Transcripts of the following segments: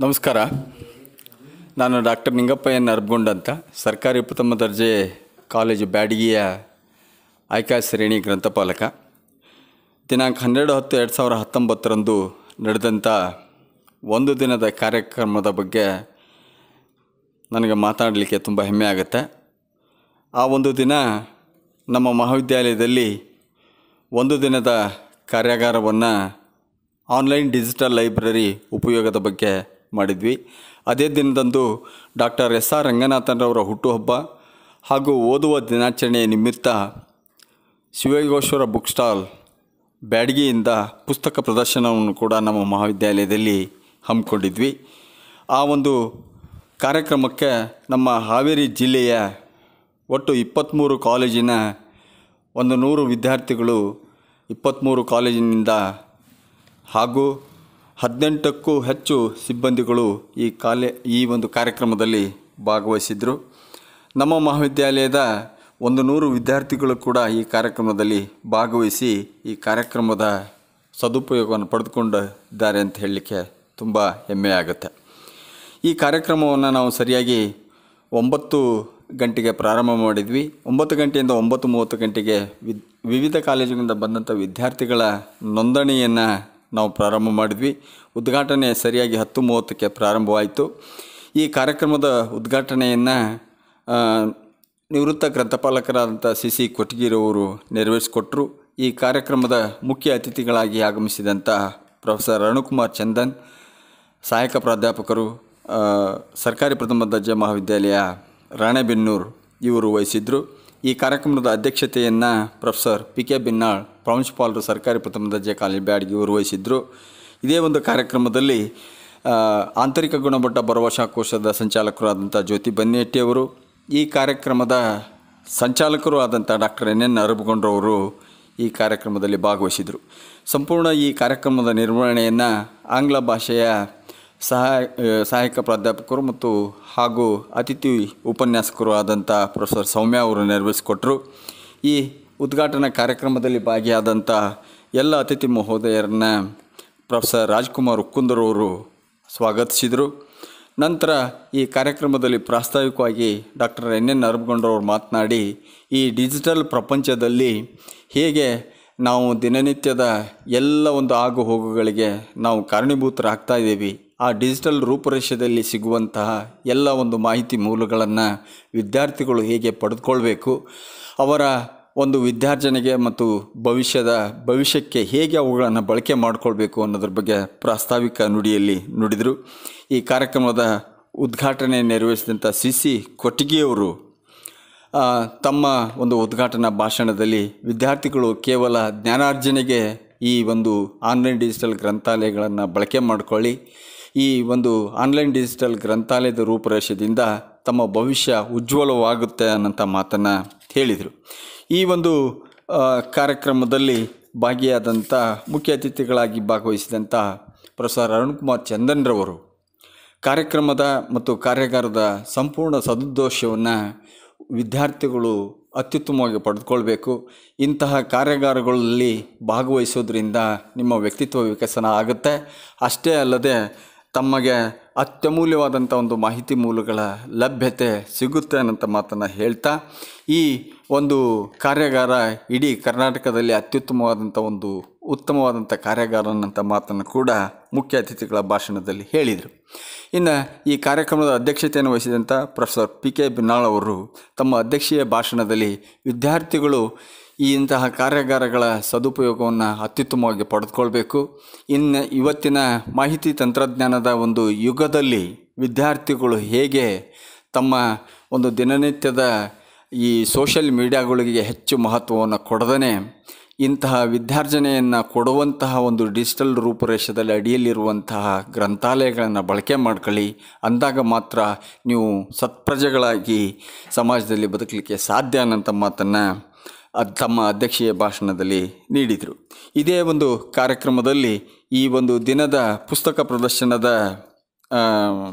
ನಮಸ್ಕಾರ ನಾನು doctor Ningappa N ಅರ್ಬಗೊಂಡ್ ಅಂತ ಸರ್ಕಾರಿ ಪ್ರಥಮ ದರ್ಜೆ ಕಾಲೇಜು ಬ್ಯಾಡಗಿಯ ಆಯ್ಕಾ ಶ್ರೇಣಿ ಗ್ರಂಥಪಾಲಕ ದಿನಾಂಕ ಹನ್ನೆರಡು ಹತ್ತು ಎರಡು ಸಾವಿರ ಹತ್ತೊಂಬತ್ತರಂದು ನಡೆದಂಥ ಒಂದು ದಿನದ ಕಾರ್ಯಕ್ರಮದ ಬಗ್ಗೆ ನನಗೆ ಮಾತಾಡಲಿಕ್ಕೆ ತುಂಬ ಹೆಮ್ಮೆ ಆಗುತ್ತೆ ಆ ಒಂದು ದಿನ ನಮ್ಮ ಮಹಾವಿದ್ಯಾಲಯದಲ್ಲಿ ಒಂದು ದಿನದ ಕಾರ್ಯಾಗಾರವನ್ನು ಆನ್ಲೈನ್ ಡಿಜಿಟಲ್ ಲೈಬ್ರರಿ ಉಪಯೋಗದ ಬಗ್ಗೆ ಮಾಡಿದ್ವಿ ಅದೇ ದಿನದಂದು ಡಾಕ್ಟರ್ ಎಸ್ ಆರ್ ರಂಗನಾಥನ್ರವರ ಹುಟ್ಟುಹಬ್ಬ ಹಾಗೂ ಓದುವ ದಿನಾಚರಣೆಯ ನಿಮಿತ್ತ ಶಿವಯೋಗೇಶ್ವರ ಬುಕ್ ಸ್ಟಾಲ್ ಬ್ಯಾಡಗಿಯಿಂದ ಪುಸ್ತಕ ಪ್ರದರ್ಶನವನ್ನು ಕೂಡ ನಮ್ಮ ಮಹಾವಿದ್ಯಾಲಯದಲ್ಲಿ ಹಮ್ಮಿಕೊಂಡಿದ್ವಿ ಆ ಒಂದು ಕಾರ್ಯಕ್ರಮಕ್ಕೆ ನಮ್ಮ ಹಾವೇರಿ ಜಿಲ್ಲೆಯ ಒಟ್ಟು ಇಪ್ಪತ್ತ್ಮೂರು ಕಾಲೇಜಿನ ಒಂದು ನೂರು ವಿದ್ಯಾರ್ಥಿಗಳು ಇಪ್ಪತ್ತ್ಮೂರು ಕಾಲೇಜಿನಿಂದ ಹಾಗೂ ಹದಿನೆಂಟಕ್ಕೂ ಹೆಚ್ಚು ಸಿಬ್ಬಂದಿಗಳು ಈ ಕಾಲೇ ಈ ಒಂದು ಕಾರ್ಯಕ್ರಮದಲ್ಲಿ ಭಾಗವಹಿಸಿದರು ನಮ್ಮ ಮಹಾವಿದ್ಯಾಲಯದ ಒಂದು ನೂರು ವಿದ್ಯಾರ್ಥಿಗಳು ಕೂಡ ಈ ಕಾರ್ಯಕ್ರಮದಲ್ಲಿ ಭಾಗವಹಿಸಿ ಈ ಕಾರ್ಯಕ್ರಮದ ಸದುಪಯೋಗವನ್ನು ಪಡೆದುಕೊಂಡಿದ್ದಾರೆ ಅಂತ ಹೇಳಲಿಕ್ಕೆ ತುಂಬ ಹೆಮ್ಮೆ ಆಗುತ್ತೆ ಈ ಕಾರ್ಯಕ್ರಮವನ್ನು ನಾವು ಸರಿಯಾಗಿ ಒಂಬತ್ತು ಗಂಟೆಗೆ ಪ್ರಾರಂಭ ಮಾಡಿದ್ವಿ ಒಂಬತ್ತು ಗಂಟೆಯಿಂದ ಒಂಬತ್ತು ಮೂವತ್ತು ಗಂಟೆಗೆ ವಿದ್ ವಿವಿಧ ಕಾಲೇಜುಗಳಿಂದ ಬಂದಂಥ ವಿದ್ಯಾರ್ಥಿಗಳ ನೋಂದಣಿಯನ್ನು ನಾವು ಪ್ರಾರಂಭ ಮಾಡಿದ್ವಿ ಉದ್ಘಾಟನೆ ಸರಿಯಾಗಿ ಹತ್ತು ಮೂವತ್ತಕ್ಕೆ ಪ್ರಾರಂಭವಾಯಿತು ಈ ಕಾರ್ಯಕ್ರಮದ ಉದ್ಘಾಟನೆಯನ್ನು ನಿವೃತ್ತ ಗ್ರಂಥಪಾಲಕರಾದಂಥ ಸಿ ಸಿ ಕೊಟ್ಟಗಿರವರು ನೆರವೇರಿಸಿಕೊಟ್ರು ಈ ಕಾರ್ಯಕ್ರಮದ ಮುಖ್ಯ ಅತಿಥಿಗಳಾಗಿ ಆಗಮಿಸಿದಂಥ ಪ್ರೊಫೆಸರ್ ಅರುಣಕುಮಾರ್ ಚಂದನ್ ಸಹಾಯಕ ಪ್ರಾಧ್ಯಾಪಕರು ಆ, ಸರ್ಕಾರಿ ಪ್ರಥಮ ದರ್ಜೆ ಮಹಾವಿದ್ಯಾಲಯ ರಾಣೆಬೆನ್ನೂರು ಇವರು ವಹಿಸಿದ್ರು ಈ ಕಾರ್ಯಕ್ರಮದ ಅಧ್ಯಕ್ಷತೆಯನ್ನು ಪ್ರೊಫೆಸರ್ ಪಿ ಕೆ ಬಿನ್ನಾಳ್ ಪ್ರಾಂಶುಪಾಲರು ಸರ್ಕಾರಿ ಪ್ರಥಮ ದರ್ಜೆ ಕಾಲೇಜ್ ಬ್ಯಾಡ್ಗೆ ಇವರು ವಹಿಸಿದ್ರು ಇದೇ ಒಂದು ಕಾರ್ಯಕ್ರಮದಲ್ಲಿ ಆ, ಆಂತರಿಕ ಗುಣಮಟ್ಟ ಭರವಸಾ ಕೋಶದ ಸಂಚಾಲಕರಾದಂಥ ಜ್ಯೋತಿ ಬನ್ನಿಯಟ್ಟಿಯವರು ಈ ಕಾರ್ಯಕ್ರಮದ ಸಂಚಾಲಕರು ಆದಂಥ ಡಾಕ್ಟರ್ ಎನ್ ಎನ್ ಅರಬಗೊಂಡ್ರವರು ಈ ಕಾರ್ಯಕ್ರಮದಲ್ಲಿ ಭಾಗವಹಿಸಿದರು ಸಂಪೂರ್ಣ ಈ ಕಾರ್ಯಕ್ರಮದ ನಿರ್ವಹಣೆಯನ್ನು ಆಂಗ್ಲ ಭಾಷೆಯ ಸಹಾಯ ಸಹಾಯಕ ಪ್ರಾಧ್ಯಾಪಕರು ಮತ್ತು ಹಾಗೂ ಅತಿಥಿ ಉಪನ್ಯಾಸಕರು ಆದಂಥ ಪ್ರೊಫೆಸರ್ ಸೌಮ್ಯ ಅವರು ನೆರವೇರಿಸಿಕೊಟ್ರು ಈ ಉದ್ಘಾಟನಾ ಕಾರ್ಯಕ್ರಮದಲ್ಲಿ ಭಾಗಿಯಾದಂಥ ಎಲ್ಲ ಅತಿಥಿ ಮಹೋದಯರನ್ನ ಪ್ರೊಫೆಸರ್ ರಾಜ್ಕುಮಾರ್ ಉಕ್ಕುಂದರವರು ಸ್ವಾಗತಿಸಿದರು ನಂತರ ಈ ಕಾರ್ಯಕ್ರಮದಲ್ಲಿ ಪ್ರಾಸ್ತಾವಿಕವಾಗಿ ಡಾಕ್ಟರ್ ಎನ್ ಎನ್ ಅರಬಗೊಂಡವರು ಮಾತನಾಡಿ ಈ ಡಿಜಿಟಲ್ ಪ್ರಪಂಚದಲ್ಲಿ ಹೇಗೆ ನಾವು ದಿನನಿತ್ಯದ ಎಲ್ಲ ಒಂದು ಆಗು ಹೋಗುಗಳಿಗೆ ನಾವು ಕಾರಣೀಭೂತರಾಗ್ತಾ ಇದ್ದೀವಿ ಆ ಡಿಜಿಟಲ್ ರೂಪರೇಷದಲ್ಲಿ ಸಿಗುವಂತಹ ಎಲ್ಲ ಒಂದು ಮಾಹಿತಿ ಮೂಲಗಳನ್ನು ವಿದ್ಯಾರ್ಥಿಗಳು ಹೇಗೆ ಪಡೆದುಕೊಳ್ಬೇಕು ಅವರ ಒಂದು ವಿದ್ಯಾರ್ಜನೆಗೆ ಮತ್ತು ಭವಿಷ್ಯದ ಭವಿಷ್ಯಕ್ಕೆ ಹೇಗೆ ಅವುಗಳನ್ನು ಬಳಕೆ ಮಾಡಿಕೊಳ್ಬೇಕು ಅನ್ನೋದ್ರ ಬಗ್ಗೆ ಪ್ರಾಸ್ತಾವಿಕ ನುಡಿಯಲ್ಲಿ ನುಡಿದರು ಈ ಕಾರ್ಯಕ್ರಮದ ಉದ್ಘಾಟನೆ ನೆರವೇರಿಸಿದಂಥ ಸಿ ಸಿ ಕೊಟ್ಟಿಗೆಯವರು ಆ, ತಮ್ಮ ಒಂದು ಉದ್ಘಾಟನಾ ಭಾಷಣದಲ್ಲಿ ವಿದ್ಯಾರ್ಥಿಗಳು ಕೇವಲ ಜ್ಞಾನಾರ್ಜನೆಗೆ ಈ ಒಂದು ಆನ್ಲೈನ್ ಡಿಜಿಟಲ್ ಗ್ರಂಥಾಲಯಗಳನ್ನು ಬಳಕೆ ಮಾಡಿಕೊಳ್ಳಿ ಈ ಒಂದು ಆನ್ಲೈನ್ ಡಿಜಿಟಲ್ ಗ್ರಂಥಾಲಯದ ರೂಪರೇಷದಿಂದ ತಮ್ಮ ಭವಿಷ್ಯ ಉಜ್ವಲವಾಗುತ್ತೆ ಅನ್ನೋಂಥ ಮಾತನ್ನು ಹೇಳಿದರು ಈ ಒಂದು ಆ, ಕಾರ್ಯಕ್ರಮದಲ್ಲಿ ಭಾಗಿಯಾದಂಥ ಮುಖ್ಯ ಅತಿಥಿಗಳಾಗಿ ಭಾಗವಹಿಸಿದಂಥ ಪ್ರೊಫೆಸರ್ ಅರುಣ್ಕುಮಾರ್ ಚಂದನ್ರವರು ಕಾರ್ಯಕ್ರಮದ ಮತ್ತು ಕಾರ್ಯಾಗಾರದ ಸಂಪೂರ್ಣ ಸದುದ್ದೇಶವನ್ನು ವಿದ್ಯಾರ್ಥಿಗಳು ಅತ್ಯುತ್ತಮವಾಗಿ ಪಡೆದುಕೊಳ್ಬೇಕು ಇಂತಹ ಕಾರ್ಯಾಗಾರಗಳಲ್ಲಿ ಭಾಗವಹಿಸೋದ್ರಿಂದ ನಿಮ್ಮ ವ್ಯಕ್ತಿತ್ವ ವಿಕಸನ ಆಗುತ್ತೆ ಅಷ್ಟೇ ಅಲ್ಲದೆ ತಮಗೆ ಅತ್ಯಮೂಲ್ಯವಾದಂಥ ಒಂದು ಮಾಹಿತಿ ಮೂಲಗಳ ಲಭ್ಯತೆ ಸಿಗುತ್ತೆ ಅನ್ನೋಂಥ ಮಾತನ್ನು ಹೇಳ್ತಾ ಈ ಒಂದು ಕಾರ್ಯಾಗಾರ ಇಡೀ ಕರ್ನಾಟಕದಲ್ಲಿ ಅತ್ಯುತ್ತಮವಾದಂಥ ಒಂದು ಉತ್ತಮವಾದಂಥ ಕಾರ್ಯಾಗಾರ ಅನ್ನೋಂಥ ಮಾತನ್ನು ಕೂಡ ಮುಖ್ಯ ಅತಿಥಿಗಳ ಭಾಷಣದಲ್ಲಿ ಹೇಳಿದರು ಇನ್ನು ಈ ಕಾರ್ಯಕ್ರಮದ ಅಧ್ಯಕ್ಷತೆಯನ್ನು ವಹಿಸಿದಂಥ ಪ್ರೊಫೆಸರ್ ಪಿ ಕೆ ಬಿನ್ನಾಳ್ ಅವರು ತಮ್ಮ ಅಧ್ಯಕ್ಷೀಯ ಭಾಷಣದಲ್ಲಿ ವಿದ್ಯಾರ್ಥಿಗಳು ಈ ಇಂತಹ ಕಾರ್ಯಾಗಾರಗಳ ಸದುಪಯೋಗವನ್ನು ಅತ್ಯುತ್ತಮವಾಗಿ ಪಡೆದುಕೊಳ್ಬೇಕು ಇನ್ನು ಇವತ್ತಿನ ಮಾಹಿತಿ ತಂತ್ರಜ್ಞಾನದ ಒಂದು ಯುಗದಲ್ಲಿ ವಿದ್ಯಾರ್ಥಿಗಳು ಹೇಗೆ ತಮ್ಮ ಒಂದು ದಿನನಿತ್ಯದ ಈ ಸೋಷಿಯಲ್ ಮೀಡಿಯಾಗಳಿಗೆ ಹೆಚ್ಚು ಮಹತ್ವವನ್ನು ಕೊಡದೇ ಇಂತಹ ವಿದ್ಯಾರ್ಜನೆಯನ್ನು ಕೊಡುವಂತಹ ಒಂದು ಡಿಜಿಟಲ್ ರೂಪುರೇಷದಲ್ಲಿ ಅಡಿಯಲ್ಲಿರುವಂತಹ ಗ್ರಂಥಾಲಯಗಳನ್ನು ಬಳಕೆ ಮಾಡ್ಕೊಳ್ಳಿ ಅಂದಾಗ ಮಾತ್ರ ನೀವು ಸತ್ಪ್ರಜೆಗಳಾಗಿ ಸಮಾಜದಲ್ಲಿ ಬದುಕಲಿಕ್ಕೆ ಸಾಧ್ಯ ಅನ್ನೋಂಥ ಮಾತನ್ನು ಅದು ತಮ್ಮ ಅಧ್ಯಕ್ಷೀಯ ಭಾಷಣದಲ್ಲಿ ನೀಡಿದರು ಇದೇ ಒಂದು ಕಾರ್ಯಕ್ರಮದಲ್ಲಿ ಈ ಒಂದು ದಿನದ ಪುಸ್ತಕ ಪ್ರದರ್ಶನದ ಆ,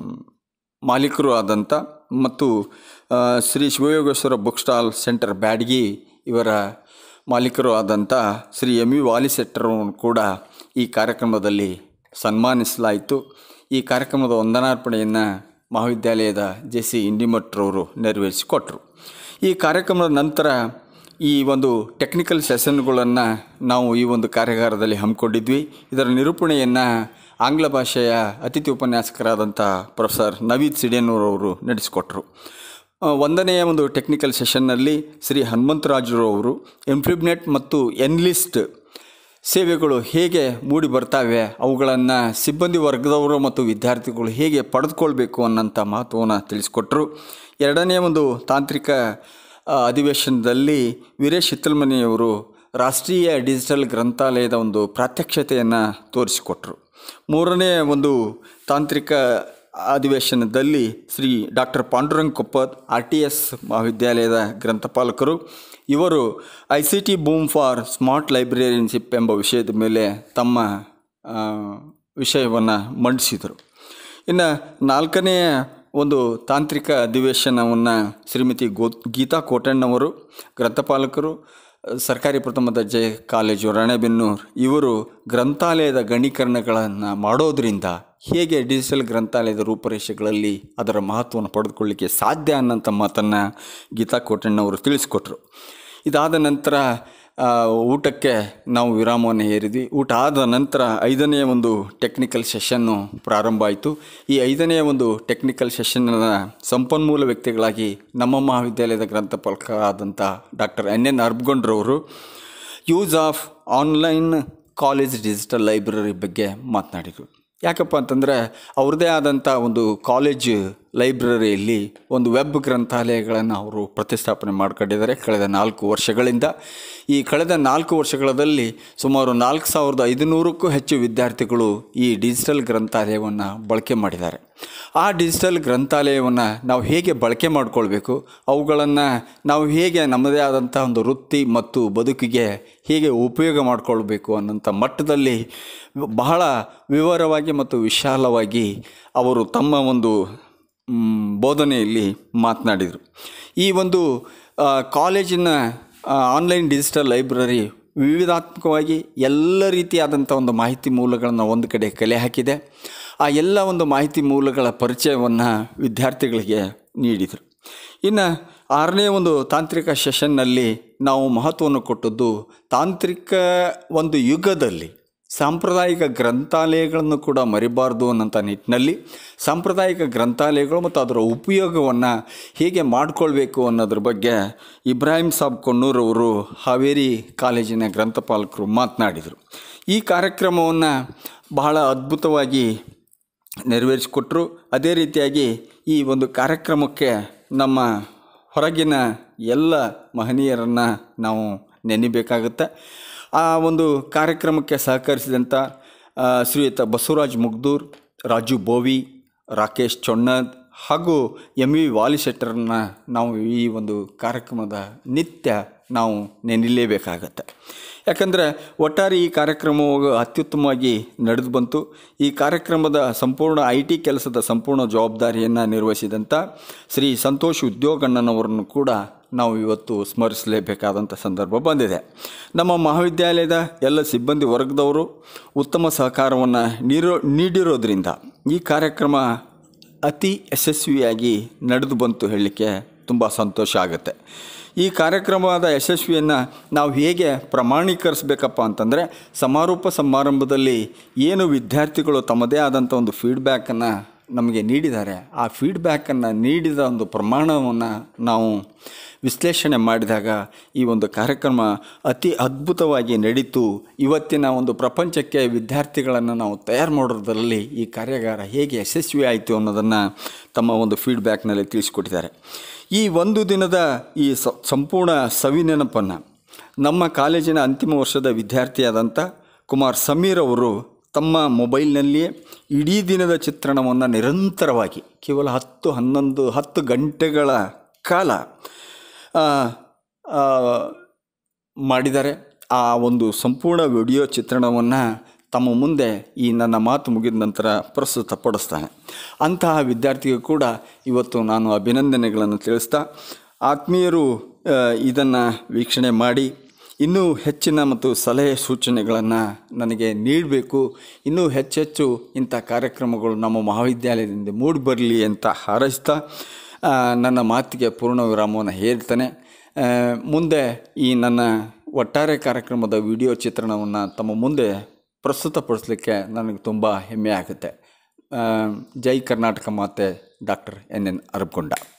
ಮಾಲೀಕರು ಆದಂಥ ಮತ್ತು ಆ, Shri Shivayogeshwara book stall centre Byadagi ಇವರ ಮಾಲೀಕರು ಆದಂಥ ಶ್ರೀ ಎಮ್ ಯು ವಾಲಿಸೆಟ್ಟರನ್ನು ಕೂಡ ಈ ಕಾರ್ಯಕ್ರಮದಲ್ಲಿ ಸನ್ಮಾನಿಸಲಾಯಿತು ಈ ಕಾರ್ಯಕ್ರಮದ ವಂದನಾರ್ಪಣೆಯನ್ನು ಮಹಾವಿದ್ಯಾಲಯದ ಜೆ ಸಿ ಇಂಡಿಮಠ್ರವರು ನೆರವೇರಿಸಿಕೊಟ್ರು ಈ ಕಾರ್ಯಕ್ರಮದ ನಂತರ ಈ ಒಂದು ಟೆಕ್ನಿಕಲ್ ಸೆಷನ್ಗಳನ್ನು ನಾವು ಈ ಒಂದು ಕಾರ್ಯಾಗಾರದಲ್ಲಿ ಹಮ್ಮಿಕೊಂಡಿದ್ವಿ ಇದರ ನಿರೂಪಣೆಯನ್ನು ಆಂಗ್ಲ ಭಾಷೆಯ ಅತಿಥಿ ಉಪನ್ಯಾಸಕರಾದಂಥ ಪ್ರೊಫೆಸರ್ ನವೀದ್ ಸಿಡೇನೂರವರು ನಡೆಸಿಕೊಟ್ರು ಆ, ಒಂದನೆಯ ಒಂದು ಟೆಕ್ನಿಕಲ್ ಸೆಷನ್ನಲ್ಲಿ ಶ್ರೀ ಹನುಮಂತರಾಜರು ಅವರು ಎಂಫ್ಲಿಬ್ನೆಟ್ ಮತ್ತು ಎನ್ಲಿಸ್ಟ್ ಸೇವೆಗಳು ಹೇಗೆ ಮೂಡಿ ಬರ್ತಾವೆ ಅವುಗಳನ್ನು ಸಿಬ್ಬಂದಿ ವರ್ಗದವರು ಮತ್ತು ವಿದ್ಯಾರ್ಥಿಗಳು ಹೇಗೆ ಪಡೆದುಕೊಳ್ಬೇಕು ಅನ್ನೋಂಥ ಮಹತ್ವವನ್ನು ತಿಳಿಸ್ಕೊಟ್ರು ಎರಡನೇ ಒಂದು ತಾಂತ್ರಿಕ ಆ, ಅಧಿವೇಶನದಲ್ಲಿ ವೀರೇಶ್ ಹಿತ್ತಲ್ಮನಿಯವರು ರಾಷ್ಟ್ರೀಯ ಡಿಜಿಟಲ್ ಗ್ರಂಥಾಲಯದ ಒಂದು ಪ್ರಾತ್ಯಕ್ಷತೆಯನ್ನು ತೋರಿಸಿಕೊಟ್ರು ಮೂರನೇ ಒಂದು ತಾಂತ್ರಿಕ ಅಧಿವೇಶನದಲ್ಲಿ Shri doctor Pandurang Koppad R T S ಮಹಾವಿದ್ಯಾಲಯದ ಗ್ರಂಥಪಾಲಕರು ಇವರು I C T boom for smart librarianship ಎಂಬ ವಿಷಯದ ಮೇಲೆ ತಮ್ಮ ವಿಷಯವನ್ನು ಮಂಡಿಸಿದರು ಇನ್ನು ನಾಲ್ಕನೆಯ ಒಂದು ತಾಂತ್ರಿಕ ಅಧಿವೇಶನವನ್ನು ಶ್ರೀಮತಿ ಗೋ ಗೀತಾ ಕೋಟಣ್ಣವರು ಗ್ರಂಥಪಾಲಕರು ಸರ್ಕಾರಿ ಪ್ರಥಮ ದರ್ಜೆ ಕಾಲೇಜು ರಾಣೆಬೆನ್ನೂರು ಇವರು ಗ್ರಂಥಾಲಯದ ಗಣೀಕರಣಗಳನ್ನು ಮಾಡೋದರಿಂದ ಹೇಗೆ ಡಿಜಿಟಲ್ ಗ್ರಂಥಾಲಯದ ರೂಪರೇಷೆಗಳಲ್ಲಿ ಅದರ ಮಹತ್ವವನ್ನು ಪಡೆದುಕೊಳ್ಳಿಕ್ಕೆ ಸಾಧ್ಯ ಅನ್ನೋಂಥ ಮಾತನ್ನು ಗೀತಾ ಕೋಟಣ್ಣವರು ತಿಳಿಸ್ಕೊಟ್ರು ಇದಾದ ನಂತರ ಆ, ಊಟಕ್ಕೆ ನಾವು ವಿರಾಮವನ್ನು ಹೇರಿದ್ವಿ ಊಟ ಆದ ನಂತರ ಐದನೆಯ ಒಂದು ಟೆಕ್ನಿಕಲ್ ಸೆಷನ್ನು ಪ್ರಾರಂಭ ಆಯಿತು ಈ ಐದನೆಯ ಒಂದು ಟೆಕ್ನಿಕಲ್ ಸೆಷನ್ನ ಸಂಪನ್ಮೂಲ ವ್ಯಕ್ತಿಗಳಾಗಿ ನಮ್ಮ ಮಹಾವಿದ್ಯಾಲಯದ ಗ್ರಂಥಪಾಲಕರಾದಂಥ ಡಾಕ್ಟರ್ ಎನ್ ಎನ್ ಅರ್ಬ್ಗೊಂಡ್ರವರು use of online college digital library ಬಗ್ಗೆ ಮಾತನಾಡಿದರು ಯಾಕಪ್ಪ ಅಂತಂದರೆ ಅವ್ರದ್ದೇ ಆದಂಥ ಒಂದು ಕಾಲೇಜ್ ಲೈಬ್ರರಿಯಲ್ಲಿ ಒಂದು ವೆಬ್ ಗ್ರಂಥಾಲಯಗಳನ್ನು ಅವರು ಪ್ರತಿಷ್ಠಾಪನೆ ಮಾಡ್ಕೊಂಡಿದ್ದಾರೆ ಕಳೆದ ನಾಲ್ಕು ವರ್ಷಗಳಿಂದ ಈ ಕಳೆದ ನಾಲ್ಕು ವರ್ಷಗಳಲ್ಲಿ ಸುಮಾರು ನಾಲ್ಕು ಸಾವಿರದ ಐದುನೂರಕ್ಕೂ ಹೆಚ್ಚು ವಿದ್ಯಾರ್ಥಿಗಳು ಈ ಡಿಜಿಟಲ್ ಗ್ರಂಥಾಲಯವನ್ನು ಬಳಕೆ ಮಾಡಿದ್ದಾರೆ ಆ ಡಿಜಿಟಲ್ ಗ್ರಂಥಾಲಯವನ್ನು ನಾವು ಹೇಗೆ ಬಳಕೆ ಮಾಡಿಕೊಳ್ಬೇಕು ಅವುಗಳನ್ನು ನಾವು ಹೇಗೆ ನಮ್ಮದೇ ಆದಂಥ ಒಂದು ವೃತ್ತಿ ಮತ್ತು ಬದುಕಿಗೆ ಹೇಗೆ ಉಪಯೋಗ ಮಾಡಿಕೊಳ್ಬೇಕು ಅನ್ನೋಂಥ ಮಟ್ಟದಲ್ಲಿ ಬಹಳ ವಿವರವಾಗಿ ಮತ್ತು ವಿಶಾಲವಾಗಿ ಅವರು ತಮ್ಮ ಒಂದು ಮ್, ಬೋಧನೆಯಲ್ಲಿ ಮಾತನಾಡಿದರು ಈ ಒಂದು ಆ, ಕಾಲೇಜಿನ ಆ, ಆನ್ಲೈನ್ ಡಿಜಿಟಲ್ ಲೈಬ್ರರಿ ವಿವಿಧಾತ್ಮಕವಾಗಿ ಎಲ್ಲ ರೀತಿಯಾದಂಥ ಒಂದು ಮಾಹಿತಿ ಮೂಲಗಳನ್ನು ಒಂದು ಕಡೆ ಕಲೆ ಹಾಕಿದೆ ಆ ಎಲ್ಲ ಒಂದು ಮಾಹಿತಿ ಮೂಲಗಳ ಪರಿಚಯವನ್ನು ವಿದ್ಯಾರ್ಥಿಗಳಿಗೆ ನೀಡಿದರು ಇನ್ನು ಆರನೇ ಒಂದು ತಾಂತ್ರಿಕ ಸೆಷನ್ನಲ್ಲಿ ನಾವು ಮಹತ್ವವನ್ನು ಕೊಟ್ಟದ್ದು ತಾಂತ್ರಿಕ ಒಂದು ಯುಗದಲ್ಲಿ ಸಾಂಪ್ರದಾಯಿಕ ಗ್ರಂಥಾಲಯಗಳನ್ನು ಕೂಡ ಮರಿಬಾರ್ದು ಅನ್ನೋಂಥ ನಿಟ್ಟಿನಲ್ಲಿ ಸಾಂಪ್ರದಾಯಿಕ ಗ್ರಂಥಾಲಯಗಳು ಮತ್ತು ಅದರ ಉಪಯೋಗವನ್ನು ಹೇಗೆ ಮಾಡಿಕೊಳ್ಬೇಕು ಅನ್ನೋದ್ರ ಬಗ್ಗೆ ಇಬ್ರಾಹಿಂ ಸಾಬ್ ಕೊಣ್ಣೂರವರು ಹಾವೇರಿ ಕಾಲೇಜಿನ ಗ್ರಂಥಪಾಲಕರು ಮಾತನಾಡಿದರು ಈ ಕಾರ್ಯಕ್ರಮವನ್ನು ಬಹಳ ಅದ್ಭುತವಾಗಿ ನೆರವೇರಿಸಿಕೊಟ್ರು ಅದೇ ರೀತಿಯಾಗಿ ಈ ಒಂದು ಕಾರ್ಯಕ್ರಮಕ್ಕೆ ನಮ್ಮ ಹೊರಗಿನ ಎಲ್ಲ ಮಹನೀಯರನ್ನು ನಾವು ನೆನೆಬೇಕಾಗುತ್ತೆ ಆ ಒಂದು ಕಾರ್ಯಕ್ರಮಕ್ಕೆ ಸಹಕರಿಸಿದಂಥ ಆ, ಶ್ರೀಯುತ ಬಸವರಾಜ್ ಮುಗ್ದೂರ್ ರಾಜು ಬೋವಿ ರಾಕೇಶ್ ಚೊಣ್ಣದ್ ಹಾಗೂ ಎಮ್ ವಿ ವಾಲಿಶೆಟ್ಟರನ್ನ ನಾವು ಈ ಒಂದು ಕಾರ್ಯಕ್ರಮದ ನಿತ್ಯ ನಾವು ನೆನಲೇಬೇಕಾಗತ್ತೆ ಯಾಕಂದರೆ ಒಟ್ಟಾರೆ ಈ ಕಾರ್ಯಕ್ರಮವು ಅತ್ಯುತ್ತಮವಾಗಿ ನಡೆದು ಬಂತು ಈ ಕಾರ್ಯಕ್ರಮದ ಸಂಪೂರ್ಣ ಐ ಟಿ ಕೆಲಸದ ಸಂಪೂರ್ಣ ಜವಾಬ್ದಾರಿಯನ್ನು ನಿರ್ವಹಿಸಿದಂಥ ಶ್ರೀ ಸಂತೋಷ್ ಉದ್ಯೋಗಣ್ಣನವರನ್ನು ಕೂಡ ನಾವು ಇವತ್ತು ಸ್ಮರಿಸಲೇಬೇಕಾದಂಥ ಸಂದರ್ಭ ಬಂದಿದೆ ನಮ್ಮ ಮಹಾವಿದ್ಯಾಲಯದ ಎಲ್ಲ ಸಿಬ್ಬಂದಿ ವರ್ಗದವರು ಉತ್ತಮ ಸಹಕಾರವನ್ನು ನೀರೋ ನೀಡಿರೋದ್ರಿಂದ ಈ ಕಾರ್ಯಕ್ರಮ ಅತಿ ಯಶಸ್ವಿಯಾಗಿ ನಡೆದು ಬಂತು ಹೇಳಲಿಕ್ಕೆ ತುಂಬ ಸಂತೋಷ ಆಗುತ್ತೆ ಈ ಕಾರ್ಯಕ್ರಮದ ಯಶಸ್ವಿಯನ್ನು ನಾವು ಹೇಗೆ ಪ್ರಮಾಣೀಕರಿಸಬೇಕಪ್ಪ ಅಂತಂದರೆ ಸಮಾರೋಪ ಸಮಾರಂಭದಲ್ಲಿ ಏನು ವಿದ್ಯಾರ್ಥಿಗಳು ತಮ್ಮದೇ ಆದಂಥ ಒಂದು ಫೀಡ್ಬ್ಯಾಕನ್ನು ನಮಗೆ ನೀಡಿದ್ದಾರೆ ಆ ಫೀಡ್ಬ್ಯಾಕನ್ನು ನೀಡಿದ ಒಂದು ಪ್ರಮಾಣವನ್ನು ನಾವು ವಿಶ್ಲೇಷಣೆ ಮಾಡಿದಾಗ ಈ ಒಂದು ಕಾರ್ಯಕ್ರಮ ಅತಿ ಅದ್ಭುತವಾಗಿ ನಡೀತು ಇವತ್ತಿನ ಒಂದು ಪ್ರಪಂಚಕ್ಕೆ ವಿದ್ಯಾರ್ಥಿಗಳನ್ನು ನಾವು ತಯಾರು ಮಾಡೋದ್ರಲ್ಲಿ ಈ ಕಾರ್ಯಾಗಾರ ಹೇಗೆ ಯಶಸ್ವಿ ಆಯಿತು ಅನ್ನೋದನ್ನು ತಮ್ಮ ಒಂದು ಫೀಡ್ಬ್ಯಾಕ್ನಲ್ಲಿ ತಿಳಿಸ್ಕೊಟ್ಟಿದ್ದಾರೆ ಈ ಒಂದು ದಿನದ ಈ ಸ ಸಂಪೂರ್ಣ ಸವಿನೆನಪನ್ನು ನಮ್ಮ ಕಾಲೇಜಿನ ಅಂತಿಮ ವರ್ಷದ ವಿದ್ಯಾರ್ಥಿಯಾದಂಥ ಕುಮಾರ್ ಸಮೀರ್ ಅವರು ತಮ್ಮ ಮೊಬೈಲ್ನಲ್ಲಿಯೇ ಇಡೀ ದಿನದ ಚಿತ್ರಣವನ್ನು ನಿರಂತರವಾಗಿ ಕೇವಲ ಹತ್ತು ಹನ್ನೊಂದು ಹತ್ತು ಗಂಟೆಗಳ ಕಾಲ ಆ, ಆ, ಮಾಡಿದ್ದಾರೆ ಆ ಒಂದು ಸಂಪೂರ್ಣ ವಿಡಿಯೋ ಚಿತ್ರಣವನ್ನು ತಮ್ಮ ಮುಂದೆ ಈ ನನ್ನ ಮಾತು ಮುಗಿದ ನಂತರ ಪ್ರಸ್ತುತಪಡಿಸ್ತಾನೆ ಅಂತಹ ವಿದ್ಯಾರ್ಥಿಗೂ ಕೂಡ ಇವತ್ತು ನಾನು ಅಭಿನಂದನೆಗಳನ್ನು ತಿಳಿಸ್ತಾ ಆತ್ಮೀಯರು ಇದನ್ನು ವೀಕ್ಷಣೆ ಮಾಡಿ ಇನ್ನೂ ಹೆಚ್ಚಿನ ಮತ್ತು ಸಲಹೆ ಸೂಚನೆಗಳನ್ನು ನನಗೆ ನೀಡಬೇಕು ಇನ್ನೂ ಹೆಚ್ಚೆಚ್ಚು ಇಂಥ ಕಾರ್ಯಕ್ರಮಗಳು ನಮ್ಮ ಮಹಾವಿದ್ಯಾಲಯದಿಂದ ಮೂಡಿ ಬರಲಿ ಅಂತ ಹಾರೈಸ್ತಾ ಆ, ನನ್ನ ಮಾತಿಗೆ ಪೂರ್ಣ ವಿರಾಮವನ್ನು ಹೇಳ್ತಾನೆ ಆ, ಮುಂದೆ ಈ ನನ್ನ ಒಟ್ಟಾರೆ ಕಾರ್ಯಕ್ರಮದ ವಿಡಿಯೋ ಚಿತ್ರಣವನ್ನು ತಮ್ಮ ಮುಂದೆ ಪ್ರಸ್ತುತಪಡಿಸಲಿಕ್ಕೆ ನನಗೆ ತುಂಬ ಹೆಮ್ಮೆ ಆಗುತ್ತೆ ಆ, ಜೈ ಕರ್ನಾಟಕ ಮಾತೆ ಡಾಕ್ಟರ್ ಎನ್ ಎನ್ ಅರಬ್ಗೊಂಡ